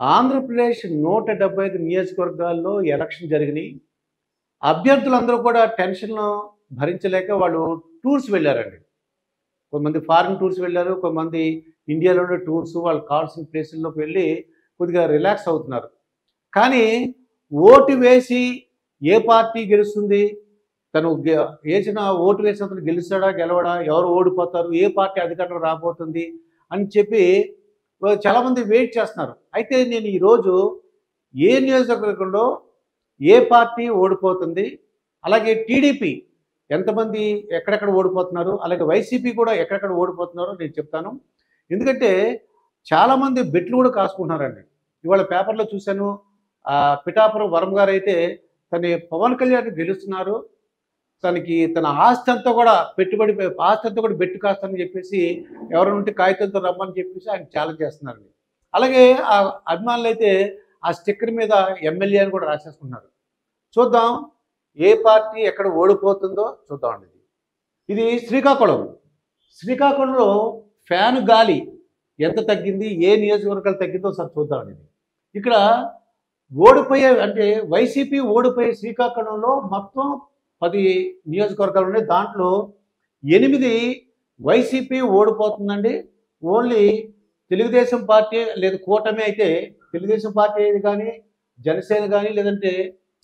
ఆంధ్రప్రదేశ్ నూట డెబ్బై ఐదు నియోజకవర్గాల్లో ఎలక్షన్ జరిగినాయి అభ్యర్థులందరూ కూడా టెన్షన్ భరించలేక వాళ్ళు టూర్స్ వెళ్ళారండి కొంతమంది ఫారిన్ టూర్స్ వెళ్ళారు కొంతమంది ఇండియాలోనే టూర్స్ వాళ్ళు కావాల్సిన ప్లేసుల్లోకి వెళ్ళి కొద్దిగా రిలాక్స్ అవుతున్నారు కానీ ఓటు వేసి ఏ పార్టీ గెలుస్తుంది తను గె- వేసిన ఓటు వేసిన అతను గెలుస్తాడా గెలవడా ఎవరు ఓడిపోతారు ఏ పార్టీ అధికారం రాబోతుంది అని చెప్పి వా- చాలామంది వెయిట్ చేస్తున్నారు అయితే నేను ఈరోజు ఏ నియోజకవర్గంలో ఏ పార్టీ ఓడిపోతుంది అలాగే టీడీపీ ఎంతమంది ఎక్కడెక్కడ ఓడిపోతున్నారు అలాగే వైసీపీ కూడా ఎక్కడెక్కడ ఓడిపోతున్నారో నేను చెప్తాను ఎందుకంటే చాలామంది బెట్లు కూడా కాసుకుంటున్నారండి ఇవాళ పేపర్లో చూశాను ఆ, పిఠాపురం వరం గారు అయితే తన పవన్ కళ్యాణ్ గెలుస్తున్నారు తనకి తన ఆస్తి అంతా కూడా పెట్టుబడి ఆస్తి అంతా కూడా బెట్టు కాస్తానని చెప్పేసి ఎవరైనా ఉంటే కాగితంతో రమ్మని చెప్పేసి ఆయన ఛాలెంజ్ చేస్తున్నారండి అలాగే ఆ అభిమానులు అయితే ఆ స్టిక్కర్ మీద ఎమ్మెల్యే అని కూడా రాసేసుకున్నారు చూద్దాం ఏ పార్టీ ఎక్కడ ఓడిపోతుందో చూద్దామండి ఇది ఇది శ్రీకాకుళం శ్రీకాకుళంలో ఫ్యాన్ గాలి ఎంత తగ్గింది ఏ నియోజకవర్గాలు తగ్గిందో ఒకసారి చూద్దామండి ఇది ఇక్కడ ఓడిపోయే అంటే వైసీపీ ఓడిపోయే శ్రీకాకుళంలో మొత్తం పది నియోజకవర్గాలు ఉన్నాయి దాంట్లో ఎనిమిది వైసీపీ ఓడిపోతుందండి ఓన్లీ తెలుగుదేశం పార్టీ లేదా కూటమి అయితే తెలుగుదేశం పార్టీ కానీ జనసేన కానీ లేదంటే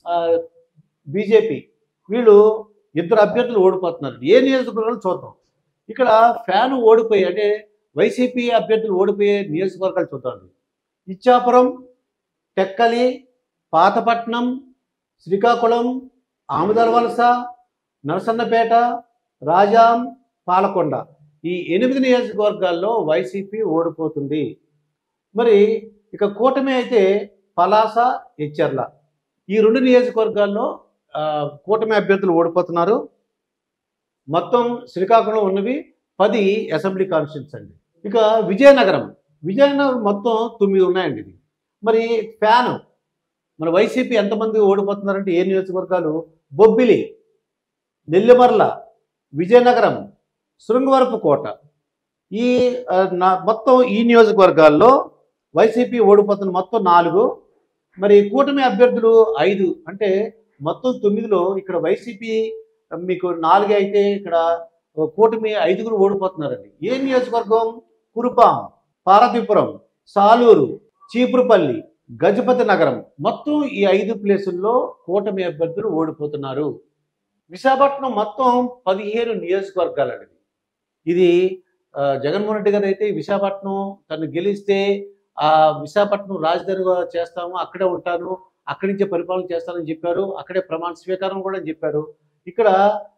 బీజేపీ వీళ్ళు ఇద్దరు అభ్యర్థులు ఓడిపోతున్నారు ఏ నియోజకవర్గాలు చూద్దాం ఇక్కడ ఫ్యాన్ ఓడిపోయి అంటే వైసీపీ అభ్యర్థులు ఓడిపోయే నియోజకవర్గాలు చూద్దాం ఇచ్చాపురం టెక్కలి పాతపట్నం శ్రీకాకుళం ఆముదాల వలస నరసన్నపేట రాజాం పాలకొండ ఈ ఎనిమిది నియోజకవర్గాల్లో వైసీపీ ఓడిపోతుంది మరి ఇక కూటమి అయితే పలాస ఎచ్చెర్ల ఈ రెండు నియోజకవర్గాల్లో ఆ, కూటమి అభ్యర్థులు ఓడిపోతున్నారు మొత్తం శ్రీకాకుళం ఉన్నవి పది అసెంబ్లీ కాన్స్టిట్యూన్స్ అండి ఇక విజయనగరం విజయనగరం మొత్తం తొమ్మిది ఉన్నాయండి ఇది మరి ఫ్యాన్ మన వైసీపీ ఎంతమంది ఓడిపోతున్నారంటే ఏ నియోజకవర్గాలు బొబ్బిలి నెల్లిమర్ల విజయనగరం శృంగవరపు కోట ఈ ఆ, నా మొత్తం ఈ నియోజకవర్గాల్లో వైసీపీ ఓడిపోతున్న మొత్తం నాలుగు మరి కూటమి అభ్యర్థులు ఐదు అంటే మొత్తం తొమ్మిదిలో ఇక్కడ వైసీపీ మీకు నాలుగే అయితే ఇక్కడ కూటమి ఐదుగురు ఓడిపోతున్నారండి ఏ నియోజకవర్గం కురుపాం పార్వతీపురం సాలూరు చీపురుపల్లి గజపతి నగరం మొత్తం ఈ ఐదు ప్లేసుల్లో కూటమి అభ్యర్థులు ఓడిపోతున్నారు విశాఖపట్నం మొత్తం పదిహేను నియోజకవర్గాలండి ఇది ఆ, జగన్మోహన్ రెడ్డి గారు అయితే విశాఖపట్నం తను గెలిస్తే ఆ విశాఖపట్నం రాజధానిగా చేస్తాము అక్కడే ఉంటాను అక్కడి నుంచే పరిపాలన చేస్తానని చెప్పారు అక్కడే ప్రమాణ స్వీకారం కూడా చెప్పారు ఇక్కడ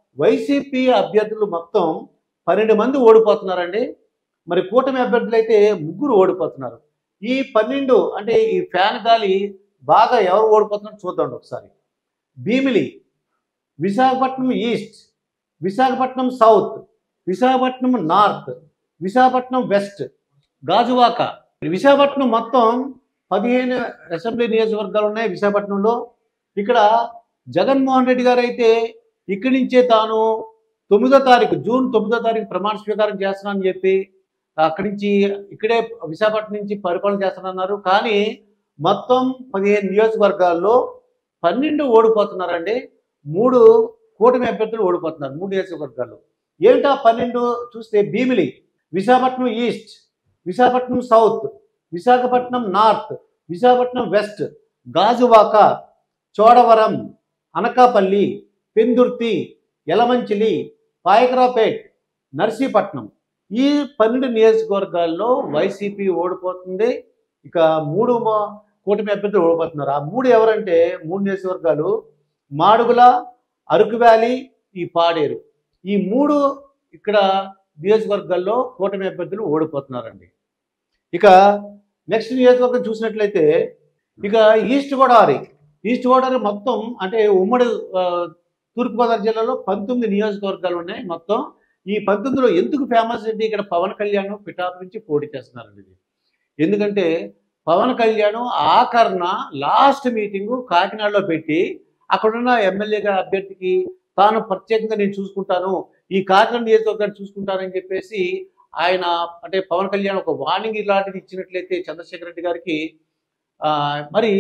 వైసీపీ అభ్యర్థులు మొత్తం పన్నెండు మంది ఓడిపోతున్నారండి మరి కూటమి అభ్యర్థులు అయితే ముగ్గురు ఓడిపోతున్నారు ఈ పన్నెండు అంటే ఈ ఫ్యాన్ గాలి బాగా ఎవరు ఓడిపోతున్నారో చూద్దాం ఒకసారి Bheemili Visakhapatnam east Visakhapatnam south Visakhapatnam north Visakhapatnam west Gajuwaka Visakhapatnam మొత్తం పదిహేను అసెంబ్లీ నియోజకవర్గాలు ఉన్నాయి విశాఖపట్నంలో ఇక్కడ జగన్మోహన్ రెడ్డి గారు అయితే ఇక్కడి నుంచే తాను తొమ్మిదో తారీఖు జూన్ తొమ్మిదో తారీఖు ప్రమాణ స్వీకారం చేస్తున్నానని చెప్పి అక్కడి నుంచి ఇక్కడే విశాఖపట్నం నుంచి పరిపాలన చేస్తానన్నారు కానీ మొత్తం పదిహేను నియోజకవర్గాల్లో పన్నెండు ఓడిపోతున్నారండి మూడు కూటమి అభ్యర్థులు ఓడిపోతున్నారు మూడు నియోజకవర్గాల్లో ఏమిటా పన్నెండు చూస్తే Bheemili Visakhapatnam east Visakhapatnam south Visakhapatnam north Visakhapatnam west Gajuwaka Chodavaram Anakapalli Pendurthi Yelamanchili Payakaraopet Narsipatnam ఈ పన్నెండు నియోజకవర్గాల్లో వైసీపీ ఓడిపోతుంది ఇక మూడు మా- కూటమి అభ్యర్థులు ఓడిపోతున్నారు ఆ మూడు ఎవరంటే మూడు నియోజకవర్గాలు మాడుగుల అరకు వ్యాలీ ఈ పాడేరు ఈ మూడు ఇక్కడ నియోజకవర్గాల్లో కూటమి అభ్యర్థులు ఓడిపోతున్నారండి ఇక నెక్స్ట్ నియోజకవర్గం చూసినట్లయితే ఇక ఈస్ట్ గోదావరి ఈస్ట్ గోదావరి మొత్తం అంటే ఉమ్మడి ఆ, తూర్పుగోదావరి జిల్లాలో పంతొమ్మిది నియోజకవర్గాలు ఉన్నాయి మొత్తం ఈ పంతొమ్మిదిలో ఎందుకు ఫేమస్ అంటే ఇక్కడ పవన్ కళ్యాణ్ పిఠాపు నుంచి పోటీ చేస్తున్నారండి ఇది ఎందుకంటే పవన్ కళ్యాణ్ ఆఖరణ లాస్ట్ మీటింగు కాకినాడలో పెట్టి అక్కడున్న ఎమ్మెల్యే గారి అభ్యర్థికి తాను ప్రత్యేకంగా నేను చూసుకుంటాను ఈ కాకినాడ నియోజకవర్గాన్ని చూసుకుంటానని చెప్పేసి ఆయన అంటే పవన్ కళ్యాణ్ ఒక వార్నింగ్ ఇలాంటిది ఇచ్చినట్లయితే చంద్రశేఖర్ రెడ్డి గారికి ఆ, మరి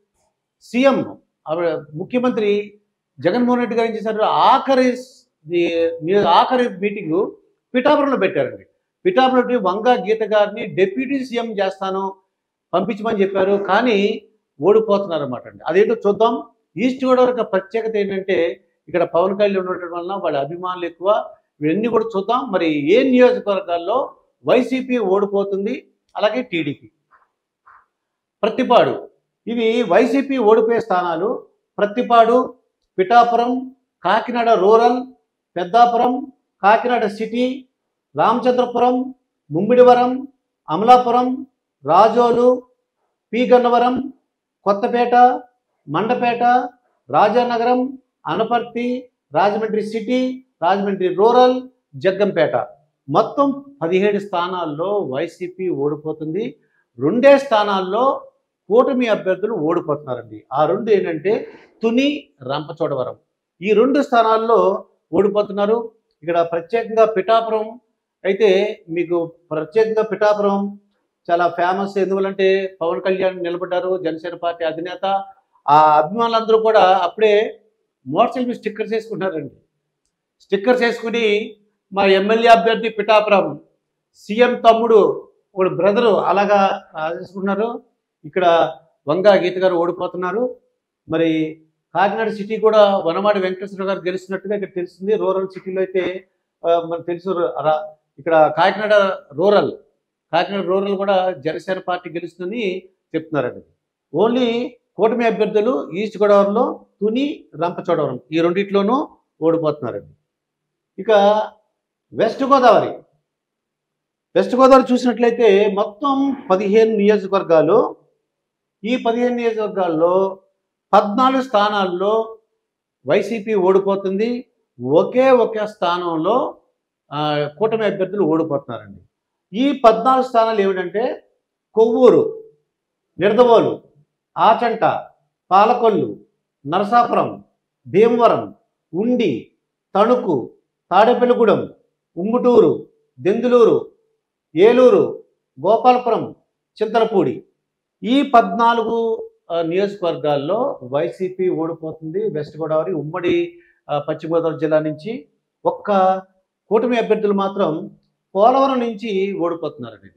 సీఎం ఆవిడ ముఖ్యమంత్రి జగన్మోహన్ రెడ్డి గారు ఏం చేశారు ఆఖరి ది- ని- ఆఖరి మీటింగు పిఠాపురంలో పెట్టారండి పిఠాపురం వంగ గీత గారిని డిప్యూటీ సీఎం చేస్తాను పంపించమని చెప్పారు కానీ ఓడిపోతున్నారు అనమాట అండి అదేంటో చూద్దాం ఈస్ట్ గోదావరి యొక్క ప్రత్యేకత ఏంటంటే ఇక్కడ పవన్ కళ్యాణ్ ఉండటం వలన వాళ్ళ అభిమానులు ఎక్కువ ఇవన్నీ కూడా చూద్దాం మరి ఏ నియోజకవర్గాల్లో వైసీపీ ఓడిపోతుంది అలాగే టీడీపీ ప్రతిపాడు ఇవి వైసీపీ ఓడిపోయే స్థానాలు Prathipadu Pithapuram Kakinada rural Peddapuram Kakinada city Ramachandrapuram Mummidivaram Amalapuram Razole P Gannavaram Kothapeta Mandapeta Rajanagaram Anaparthi Rajahmundry city Rajahmundry rural Jaggampeta మొత్తం పదిహేడు స్థానాల్లో వైసీపీ ఓడిపోతుంది రెండే స్థానాల్లో కూటమి అభ్యర్థులు ఓడిపోతున్నారండి ఆ రెండు ఏంటంటే తుని రంపచోడవరం ఈ రెండు స్థానాల్లో ఓడిపోతున్నారు ఇక్కడ ప్రత్యేకంగా పిఠాపురం అయితే మీకు ప్రత్యేకంగా పిఠాపురం చాలా ఫేమస్ ఎందువల్లంటే పవన్ కళ్యాణ్ నిలబడ్డారు జనసేన పార్టీ అధినేత ఆ అభిమానులందరూ కూడా అప్పుడే మోటార్ సైకిల్ స్టిక్కర్స్ వేసుకుంటారండి స్టిక్కర్స్ వేసుకుని మా ఎమ్మెల్యే అభ్యర్థి పిఠాపురం సీఎం తమ్ముడు ఒక బ్రదరు అలాగా వేసుకున్నారు ఇక్కడ వంగ గీత గారు ఓడిపోతున్నారు మరి కాకినాడ సిటీ కూడా వనమాడి వెంకటేశ్వర గారు గెలిచినట్టుగా ఇక్కడ తెలిసింది రూరల్ సిటీలో అయితే ఆ, మనకు తెలుసు రా- ఇక్కడ కాకినాడ రూరల్ కాకినాడ రూరల్ కూడా జనసేన పార్టీ గెలుస్తుందని చెప్తున్నారండి ఓన్లీ కూటమి అభ్యర్థులు ఈస్ట్ గోదావరిలో తుని రంపచోడవరం ఈ రెండిట్లోనూ ఓడిపోతున్నారండి ఇక వెస్ట్ గోదావరి వెస్ట్ గోదావరి చూసినట్లయితే మొత్తం పదిహేను నియోజకవర్గాలు ఈ పదిహేను నియోజకవర్గాల్లో పద్నాలుగు స్థానాల్లో వైసీపీ ఓడిపోతుంది ఒకే ఒకే స్థానంలో ఆ, కూటమి అభ్యర్థులు ఓడిపోతున్నారండి ఈ పద్నాలుగు స్థానాలు ఏమిటంటే కొవ్వూరు నిడదవోలు ఆచంట పాలకొల్లు నరసాపురం భీమవరం ఉండి తణుకు తాడేపల్లిగూడెం ఉంగుటూరు దెందులూరు ఏలూరు గోపాలపురం చింతలపూడి ఈ పద్నాలుగు ఆ, నియోజకవర్గాల్లో వైసీపీ ఓడిపోతుంది వెస్ట్ గోదావరి ఉమ్మడి ఆ, పశ్చిమ గోదావరి జిల్లా నుంచి ఒక్క కూటమి అభ్యర్థులు మాత్రం పోలవరం నుంచి ఓడిపోతున్నారండి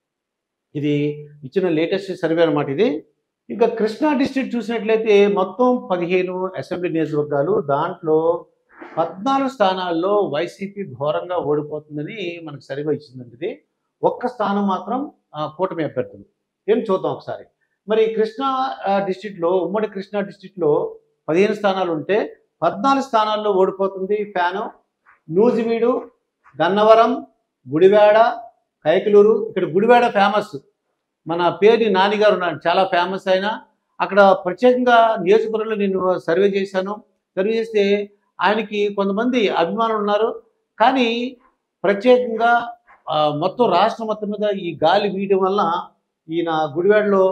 ఇది ఇచ్చిన లేటెస్ట్ సర్వే అన్నమాట ఇది ఇంకా కృష్ణా డిస్ట్రిక్ట్ చూసినట్లయితే మొత్తం పదిహేను అసెంబ్లీ నియోజకవర్గాలు దాంట్లో పద్నాలుగు స్థానాల్లో వైసీపీ ఘోరంగా ఓడిపోతుందని మనకు సరిగా ఇచ్చిందండి ఇది ఒక్క స్థానం మాత్రం ఆ, కూటమి అభ్యర్థులు ఏం చూద్దాం ఒకసారి మరి కృష్ణా ఆ, డిస్ట్రిక్ట్లో ఉమ్మడి కృష్ణా డిస్ట్రిక్ట్లో పదిహేను స్థానాలు ఉంటే పద్నాలుగు స్థానాల్లో ఓడిపోతుంది ఫ్యాను నూజివీడు గన్నవరం గుడివాడ కైకలూరు ఇక్కడ గుడివాడ ఫేమస్ మన పేరుని నానిగారు ఉన్నారు చాలా ఫేమస్ అయిన అక్కడ ప్రత్యేకంగా నియోజకవర్గంలో నేను సర్వే చేశాను సర్వే చేస్తే ఆయనకి కొంతమంది అభిమానులు ఉన్నారు కానీ ప్రత్యేకంగా ఆ, మొత్తం రాష్ట్రం మొత్తం మీద ఈ గాలి వీయడం వల్ల ఈయన గుడివాడలో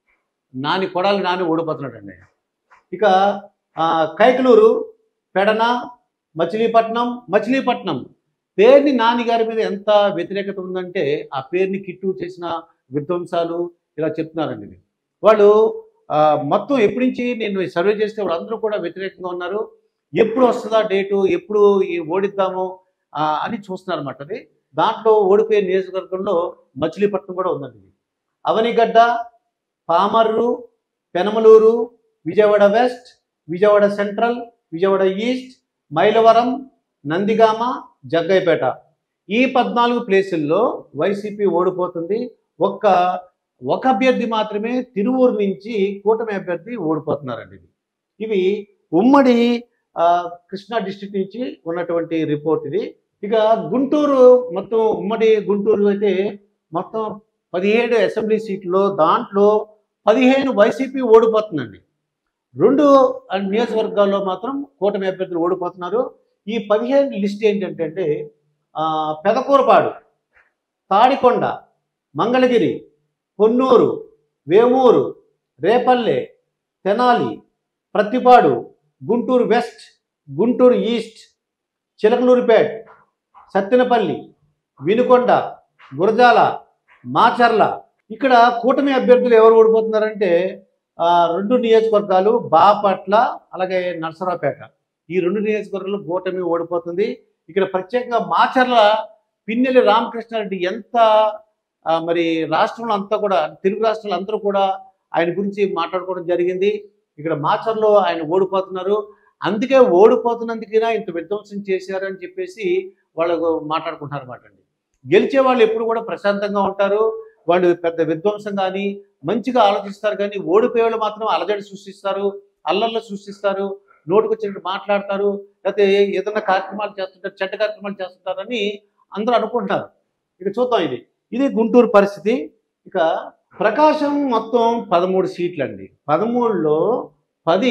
నాని కొడాలి నాని ఓడిపోతున్నాడండి ఇక ఆ, కైకలూరు పెడన మచిలీపట్నం మచిలీపట్నం పేరుని నాని గారి మీద ఎంత వ్యతిరేకత ఉందంటే ఆ పేరుని కిట్టు చేసిన విధ్వంసాలు ఇలా చెప్తున్నారండి ఇది. వాళ్ళు ఆ, మొత్తం ఎప్పటి నుంచి నేను సర్వే చేస్తే వాళ్ళందరూ కూడా వ్యతిరేకంగా ఉన్నారు ఎప్పుడు వస్తుందా డేటు ఎప్పుడు ఈ ఓడిద్దాము ఆ, అని చూస్తున్నారు అన్నమాట అది దాంట్లో ఓడిపోయే నియోజకవర్గంలో మచిలీపట్నం కూడా ఉందండి ఇది. Avanigadda Pamarru Penamaluru Vijayawada west Vijayawada central Vijayawada east Mylavaram Nandigama Jaggayyapeta ఈ పద్నాలుగు ప్లేసుల్లో వైసీపీ ఓడిపోతుంది ఒక్క ఒక అభ్యర్థి మాత్రమే తిరువూరు నుంచి కూటమి అభ్యర్థి ఓడిపోతున్నారండి ఇది ఇవి ఉమ్మడి ఆ, కృష్ణా డిస్టిక్ నుంచి ఉన్నటువంటి రిపోర్ట్ ఇది ఇక గుంటూరు మొత్తం ఉమ్మడి గుంటూరు అయితే మొత్తం పదిహేడు అసెంబ్లీ సీట్లో దాంట్లో పదిహేను వైసీపీ ఓడిపోతుందండి రెండు నియోజకవర్గాల్లో మాత్రం కూటమి అభ్యర్థులు ఓడిపోతున్నారు ఈ పదిహేను లిస్ట్ ఏంటంటే ఆ, పెదకూరపాడు తాడికొండ మంగళగిరి పొన్నూరు వేమూరు రేపల్లె తెనాలి ప్రతిపాడు గుంటూరు వెస్ట్ గుంటూరు ఈస్ట్ చిలకలూరిపేట్ సత్తెనపల్లి వినుకొండ గురజాల మాచర్ల ఇక్కడ కూటమి అభ్యర్థులు ఎవరు ఓడిపోతున్నారంటే ఆ, రెండు నియోజకవర్గాలు బాపట్ల అలాగే నర్సరావుపేట ఈ రెండు నియోజకవర్గాలు కూటమి ఓడిపోతుంది ఇక్కడ ప్రత్యేకంగా మాచర్ల పిన్నెల్లి రామకృష్ణారెడ్డి ఎంత ఆ, మరి రాష్ట్రంలో అంతా కూడా తెలుగు రాష్ట్రాలు అందరూ కూడా ఆయన గురించి మాట్లాడుకోవడం జరిగింది ఇక్కడ మాచర్లో ఆయన ఓడిపోతున్నారు అందుకే ఓడిపోతున్నందుకైనా ఇంత విధ్వంసం చేశారని చెప్పేసి వాళ్ళు మాట్లాడుకుంటున్నారు అనమాట అండి గెలిచే వాళ్ళు ఎప్పుడు కూడా ప్రశాంతంగా ఉంటారు వాళ్ళు పెద్ద విధ్వంసం కానీ మంచిగా ఆలోచిస్తారు కానీ ఓడిపోయే వాళ్ళు మాత్రం అలజడి సృష్టిస్తారు అల్లర్లు సృష్టిస్తారు నోటుకు వచ్చినట్టు మాట్లాడతారు లేకపోతే ఏదైనా కార్యక్రమాలు చేస్తుంటారు చెడ్డ కార్యక్రమాలు చేస్తుంటారని అందరూ అనుకుంటున్నారు ఇక చూద్దాం ఇది ఇది గుంటూరు పరిస్థితి ఇక ప్రకాశం మొత్తం పదమూడు సీట్లు అండి పదమూడులో పది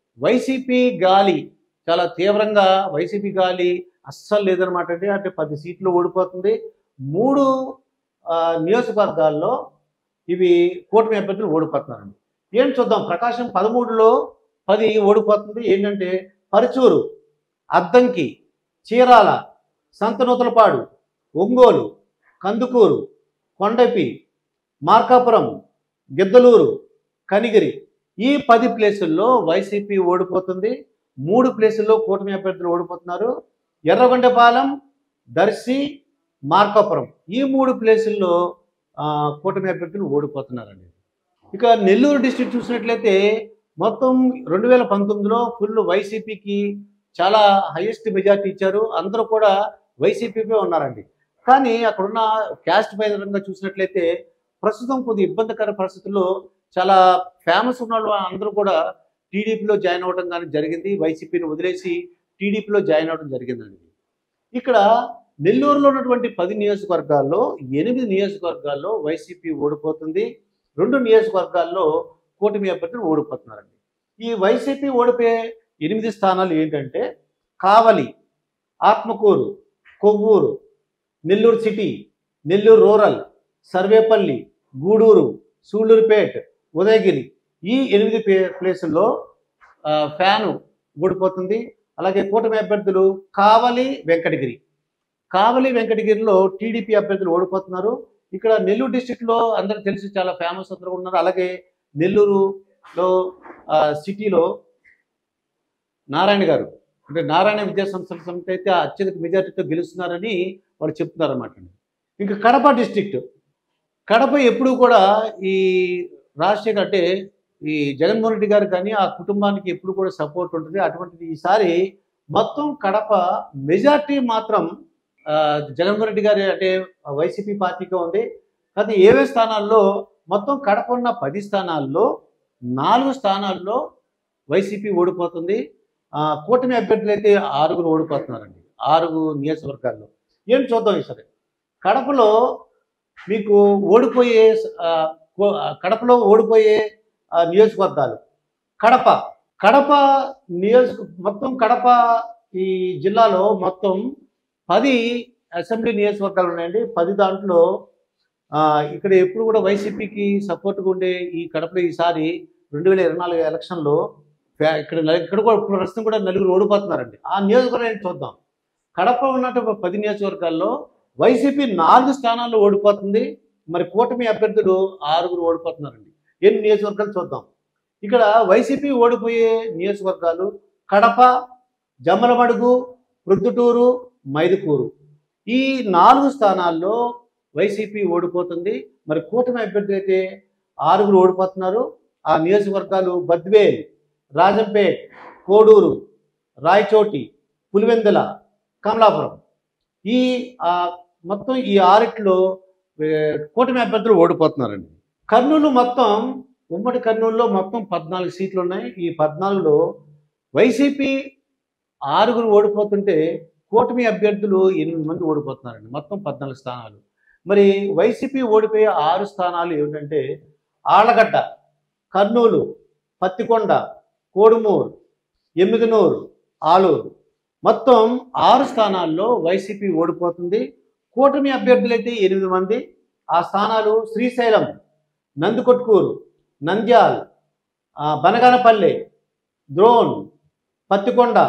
వైసీపీ గాలి చాలా తీవ్రంగా వైసీపీ గాలి అస్సలు లేదనమాట అండి అంటే పది సీట్లు ఓడిపోతుంది మూడు ఆ, నియోజకవర్గాల్లో ఇవి కూటమి అభ్యర్థులు ఓడిపోతున్నారండి ఏం చూద్దాం ప్రకాశం పదమూడులో పది ఓడిపోతుంది ఏంటంటే పరుచూరు అద్దంకి చీరాల సంతనూతలపాడు ఒంగోలు కందుకూరు కొండపి మార్కాపురం గిద్దలూరు కనిగిరి ఈ పది ప్లేసుల్లో వైసీపీ ఓడిపోతుంది మూడు ప్లేసుల్లో కూటమి అభ్యర్థులు ఓడిపోతున్నారు ఎర్రగొండపాలెం దర్శి మార్కాపురం ఈ మూడు ప్లేసుల్లో ఆ, కూటమి అభ్యర్థులు ఓడిపోతున్నారండి ఇక నెల్లూరు డిస్ట్రిక్ట్ చూసినట్లయితే మొత్తం రెండు వేల పంతొమ్మిదిలో ఫుల్ వైసీపీకి చాలా హైయెస్ట్ మెజార్టీ ఇచ్చారు అందరూ కూడా వైసీపీపై ఉన్నారండి కానీ అక్కడున్న క్యాస్ట్ పరంగా చూసినట్లయితే ప్రస్తుతం కొద్ది ఇబ్బందికర పరిస్థితుల్లో చాలా ఫేమస్ ఉన్న వాళ్ళు అందరూ కూడా టీడీపీలో జాయిన్ అవ్వడం కానీ జరిగింది వైసీపీని వదిలేసి టీడీపీలో జాయిన్ అవ్వడం జరిగిందండి ఇక్కడ నెల్లూరులో ఉన్నటువంటి పది నియోజకవర్గాల్లో ఎనిమిది నియోజకవర్గాల్లో వైసీపీ ఓడిపోతుంది రెండు నియోజకవర్గాల్లో కూటమి అభ్యర్థులు ఓడిపోతున్నారండి ఈ వైసీపీ ఓడిపోయే ఎనిమిది స్థానాలు ఏంటంటే కావలి ఆత్మకూరు కొవ్వూరు నెల్లూరు సిటీ నెల్లూరు రూరల్ సర్వేపల్లి గూడూరు సూళ్ళూరుపేట్ ఉదయగిరి ఈ ఎనిమిది ప్లే- ప్లేసుల్లో ఆ, ఫ్యాను ఓడిపోతుంది అలాగే కూటమి అభ్యర్థులు కావలి వెంకటగిరి కావలి వెంకటగిరిలో టీడీపీ అభ్యర్థులు ఓడిపోతున్నారు ఇక్కడ నెల్లూరు డిస్టిక్లో అందరూ తెలిసి చాలా ఫేమస్ అందరూ ఉన్నారు అలాగే నెల్లూరులో ఆ, సిటీలో నారాయణ గారు అంటే నారాయణ విద్యా సంస్థల సమితి అయితే అత్యధిక మెజార్టీతో గెలుస్తున్నారని వాళ్ళు చెప్తున్నారు అనమాట ఇంకా కడప డిస్ట్రిక్ట్ కడప ఎప్పుడు కూడా ఈ రాజశేఖర్ అంటే ఈ జగన్మోహన్ రెడ్డి గారు కానీ ఆ కుటుంబానికి ఎప్పుడు కూడా సపోర్ట్ ఉంటుంది అటువంటిది ఈసారి మొత్తం కడప మెజార్టీ మాత్రం ఆ, జగన్మోహన్ రెడ్డి గారి అంటే వైసీపీ పార్టీగా ఉంది కానీ ఏవే స్థానాల్లో మొత్తం కడప ఉన్న పది స్థానాల్లో నాలుగు స్థానాల్లో వైసీపీ ఓడిపోతుంది ఆ, కూటమి అభ్యర్థులు అయితే ఆరుగురు ఓడిపోతున్నారండి ఆరుగు నియోజకవర్గాల్లో ఏం చూద్దాం ఈసారి కడపలో మీకు ఓడిపోయే ఆ, కో- ఆ, కడపలో ఓడిపోయే ఆ, నియోజకవర్గాలు కడప కడప నియోజక మొత్తం కడప ఈ జిల్లాలో మొత్తం పది అసెంబ్లీ నియోజకవర్గాలు ఉన్నాయండి పది దాంట్లో ఆ, ఇక్కడ ఎప్పుడు కూడా వైసీపీకి సపోర్ట్గా ఉండే ఈ కడపలో ఈసారి రెండు వేల ఇరవై నాలుగు ఎలక్షన్లో ఫ్యా- ఇక్కడ నలు- ఇక్కడ కూడా ఇప్పుడు ప్రస్తుతం కూడా నలుగురు ఓడిపోతున్నారండి ఆ నియోజకవర్గాన్ని చూద్దాం కడప ఉన్నటువంటి పది నియోజకవర్గాల్లో వైసీపీ నాలుగు స్థానాల్లో ఓడిపోతుంది మరి కూటమి అభ్యర్థులు ఆరుగురు ఓడిపోతున్నారండి ఎన్ని నియోజకవర్గాలు చూద్దాం ఇక్కడ వైసీపీ ఓడిపోయే నియోజకవర్గాలు కడప జమ్మలమడుగు ప్రొద్దుటూరు మైదుకూరు ఈ నాలుగు స్థానాల్లో వైసీపీ ఓడిపోతుంది మరి కూటమి అభ్యర్థి అయితే ఆరుగురు ఓడిపోతున్నారు ఆ నియోజకవర్గాలు బద్వేల్ రాజంపేట్ కోడూరు రాయచోటి పులివెందుల కమలాపురం ఈ ఆ, మొత్తం ఈ ఆరిట్లో ఏ, కూటమి అభ్యర్థులు ఓడిపోతున్నారండి కర్నూలు మొత్తం ఉమ్మడి కర్నూలులో మొత్తం పద్నాలుగు సీట్లు ఉన్నాయి ఈ పద్నాలుగులో వైసీపీ ఆరుగురు ఓడిపోతుంటే కూటమి అభ్యర్థులు ఎనిమిది మంది ఓడిపోతున్నారండి మొత్తం పద్నాలుగు స్థానాలు మరి వైసీపీ ఓడిపోయే ఆరు స్థానాలు ఏమిటంటే ఆళ్లగడ్డ కర్నూలు పత్తికొండ కోడుమూరు ఎమ్మిగనూరు ఆలూరు మొత్తం ఆరు స్థానాల్లో వైసీపీ ఓడిపోతుంది కూటమి అభ్యర్థులైతే ఎనిమిది మంది ఆ స్థానాలు శ్రీశైలం నందికొట్కూరు నంద్యాల్ ఆ, బనగానపల్లె ద్రోణ్ పత్తికొండ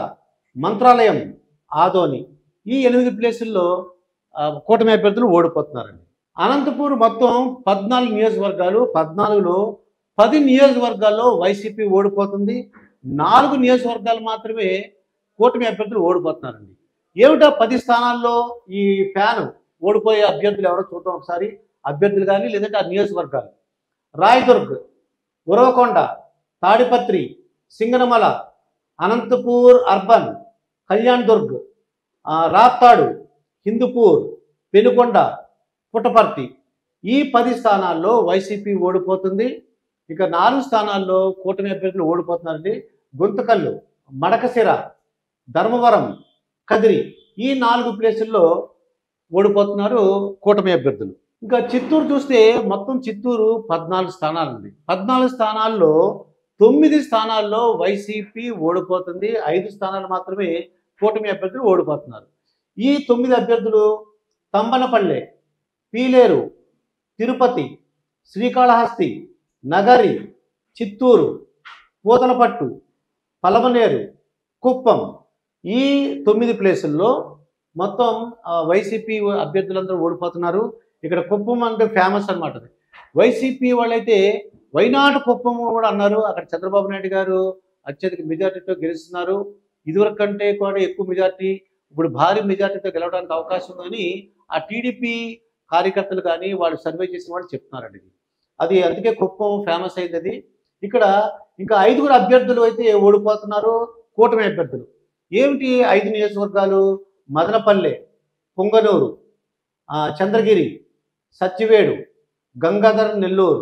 మంత్రాలయం ఆదోని ఈ ఎనిమిది ప్లేసుల్లో ఆ, కూటమి అభ్యర్థులు ఓడిపోతున్నారండి అనంతపూర్ మొత్తం పద్నాలుగు నియోజకవర్గాలు పద్నాలుగులో పది నియోజకవర్గాల్లో వైసీపీ ఓడిపోతుంది నాలుగు నియోజకవర్గాలు మాత్రమే కూటమి అభ్యర్థులు ఓడిపోతున్నారండి ఏమిటా పది స్థానాల్లో ఈ ఫ్యాన్ ఓడిపోయే అభ్యర్థులు ఎవరో చూద్దాం ఒకసారి అభ్యర్థులు కానీ లేదంటే ఆ నియోజకవర్గాలు రాయదుర్గ్ ఉరవకొండ తాడిపత్రి సింగనమల అనంతపూర్ అర్బన్ కళ్యాణ్ దుర్గ్ ఆ, రాప్తాడు హిందూపూర్ పెనుకొండ పుట్టపర్తి ఈ పది స్థానాల్లో వైసీపీ ఓడిపోతుంది ఇక నాలుగు స్థానాల్లో కూటమి అభ్యర్థులు ఓడిపోతున్నారండి గుంతకల్లు మడకశిర ధర్మవరం కదిరి ఈ నాలుగు ప్లేసుల్లో ఓడిపోతున్నారు కూటమి అభ్యర్థులు ఇంకా చిత్తూరు చూస్తే మొత్తం చిత్తూరు పద్నాలుగు స్థానాలు ఉంది పద్నాలుగు స్థానాల్లో తొమ్మిది స్థానాల్లో వైసీపీ ఓడిపోతుంది ఐదు స్థానాలు మాత్రమే కూటమి అభ్యర్థులు ఓడిపోతున్నారు ఈ తొమ్మిది అభ్యర్థులు తంబనపల్లె పీలేరు తిరుపతి శ్రీకాళహస్తి నగరి చిత్తూరు పూతలపట్టు పలమనేరు కుప్పం ఈ తొమ్మిది ప్లేసుల్లో మొత్తం ఆ, వైసీపీ అభ్యర్థులందరూ ఓడిపోతున్నారు ఇక్కడ కుప్పం అంటే ఫేమస్ అనమాట వైసీపీ వాళ్ళైతే వైనాడు కుప్పం కూడా అన్నారు అక్కడ చంద్రబాబు నాయుడు గారు అత్యధిక మెజార్టీతో గెలుస్తున్నారు ఇదివరకు కంటే కూడా ఎక్కువ మెజార్టీ ఇప్పుడు భారీ మెజార్టీతో గెలవడానికి అవకాశం ఉందని ఆ టీడీపీ కార్యకర్తలు కానీ వాళ్ళు సర్వే చేసిన వాళ్ళు చెప్తున్నారండి ఇది. అది అందుకే కుప్పం ఫేమస్ అయింది అది ఇక్కడ ఇంకా ఐదుగురు అభ్యర్థులు అయితే ఓడిపోతున్నారు కూటమి అభ్యర్థులు ఏమిటి ఐదు నియోజకవర్గాలు మదనపల్లె పొంగనూరు ఆ, చంద్రగిరి సత్యవేడు గంగాధర్ నెల్లూరు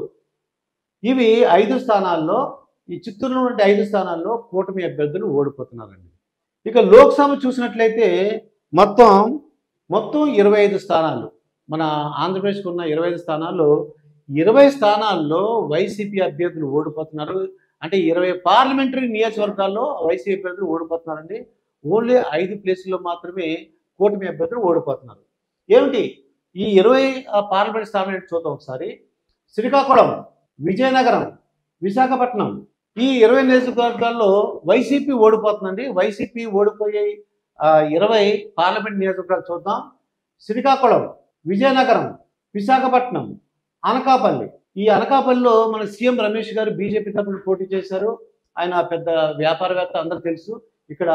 ఇవి ఐదు స్థానాల్లో ఈ చిత్తూరులో ఉండే ఐదు స్థానాల్లో కూటమి అభ్యర్థులు ఓడిపోతున్నారండి ఇక లోక్సభ చూసినట్లయితే మొత్తం మొత్తం ఇరవై ఐదు స్థానాలు మన ఆంధ్రప్రదేశ్కి ఉన్న ఇరవై ఐదు స్థానాల్లో ఇరవై స్థానాల్లో వైసీపీ అభ్యర్థులు ఓడిపోతున్నారు అంటే ఇరవై పార్లమెంటరీ నియోజకవర్గాల్లో వైసీపీ అభ్యర్థులు ఓడిపోతున్నారండి ఓన్లీ ఐదు ప్లేసుల్లో మాత్రమే కూటమి అభ్యర్థులు ఓడిపోతున్నారు ఏమిటి ఈ ఇరవై పార్లమెంట్ స్థానాలు చూద్దాం ఒకసారి శ్రీకాకుళం విజయనగరం విశాఖపట్నం ఈ ఇరవై నియోజకవర్గాల్లో వైసీపీ ఓడిపోతుందండి వైసీపీ ఓడిపోయే ఆ, ఇరవై పార్లమెంట్ నియోజకవర్గాలు చూద్దాం శ్రీకాకుళం విజయనగరం విశాఖపట్నం అనకాపల్లి ఈ అనకాపల్లిలో మన సీఎం రమేష్ గారు బీజేపీ తరఫున పోటీ చేశారు ఆయన పెద్ద వ్యాపారవేత్త అందరూ తెలుసు ఇక్కడ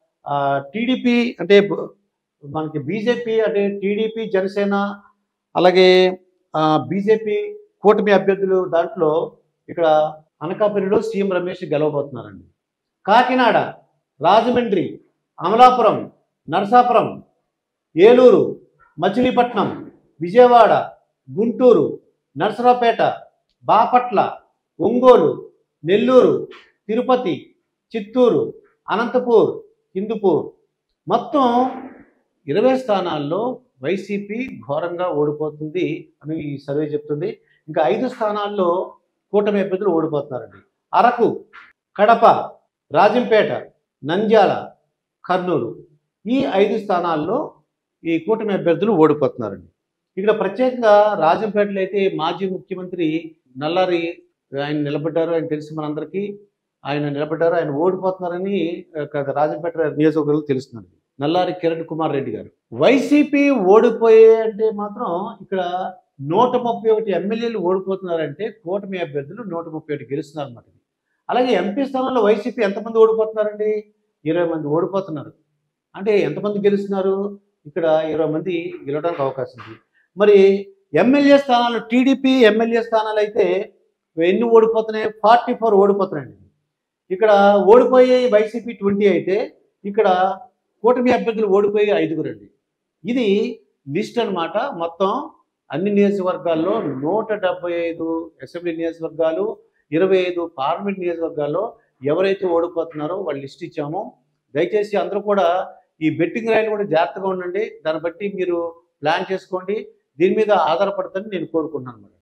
టీడీపీ అంటే బ- మనకి బీజేపీ అంటే టీడీపీ జనసేన అలాగే బీజేపీ కూటమి అభ్యర్థులు దాంట్లో ఇక్కడ అనకాపల్లిలో సీఎం రమేష్ గెలవబోతున్నారండి కాకినాడ రాజమండ్రి అమలాపురం నరసాపురం ఏలూరు మచిలీపట్నం విజయవాడ గుంటూరు నరసరావుపేట బాపట్ల ఒంగోలు నెల్లూరు తిరుపతి చిత్తూరు అనంతపూర్ హిందూపూర్ మొత్తం ఇరవై స్థానాల్లో వైసీపీ ఘోరంగా ఓడిపోతుంది అని ఈ సర్వే చెప్తుంది ఇంకా ఐదు స్థానాల్లో కూటమి అభ్యర్థులు ఓడిపోతున్నారండి అరకు కడప రాజంపేట నంద్యాల కర్నూలు ఈ ఐదు స్థానాల్లో ఈ కూటమి అభ్యర్థులు ఓడిపోతున్నారండి ఇక్కడ ప్రత్యేకంగా రాజంపేటలో అయితే మాజీ ముఖ్యమంత్రి నల్లారి ఆయన నిలబడ్డారు ఆయన తెలుసు మనందరికీ ఆయన నిలబడ్డారు ఆయన ఓడిపోతున్నారని ఆ, క- రాజంపేట నియోజకవర్గంలో తెలుస్తున్నది నల్లారి కిరణ్ కుమార్ రెడ్డి గారు వైసీపీ ఓడిపోయే అంటే మాత్రం ఇక్కడ నూట ముప్పై ఒకటి ఎమ్మెల్యేలు ఓడిపోతున్నారంటే కూటమి అభ్యర్థులు నూట ముప్పై ఒకటి గెలుస్తున్నారు అన్నమాట అలాగే ఎంపీ స్థానంలో వైసీపీ ఎంతమంది ఓడిపోతున్నారండి ఇరవై మంది ఓడిపోతున్నారు అంటే ఎంతమంది గెలుస్తున్నారు ఇక్కడ ఇరవై మంది గెలవడానికి అవకాశం ఉంది మరి ఎమ్మెల్యే స్థానాలు టీడీపీ ఎమ్మెల్యే స్థానాలు అయితే ఎన్ని ఓడిపోతున్నాయి ఫార్టీ ఫోర్ ఓడిపోతున్నాయండి ఇక్కడ ఓడిపోయే వైసీపీ ట్వంటీ అయితే ఇక్కడ కూటమి అభ్యర్థులు ఓడిపోయే ఐదుగురు అండి ఇది లిస్ట్ అన్నమాట మొత్తం అన్ని నియోజకవర్గాల్లో నూట డెబ్బై ఐదు అసెంబ్లీ నియోజకవర్గాలు ఇరవై ఐదు పార్లమెంట్ నియోజకవర్గాల్లో ఎవరైతే ఓడిపోతున్నారో వాళ్ళు లిస్ట్ ఇచ్చామో దయచేసి అందరూ కూడా ఈ బెట్టింగ్ రైలు కూడా జాగ్రత్తగా ఉండండి దాన్ని బట్టి మీరు ప్లాన్ చేసుకోండి దీని మీద ఆధారపడతారని నేను కోరుకుంటున్నాను అన్నమాట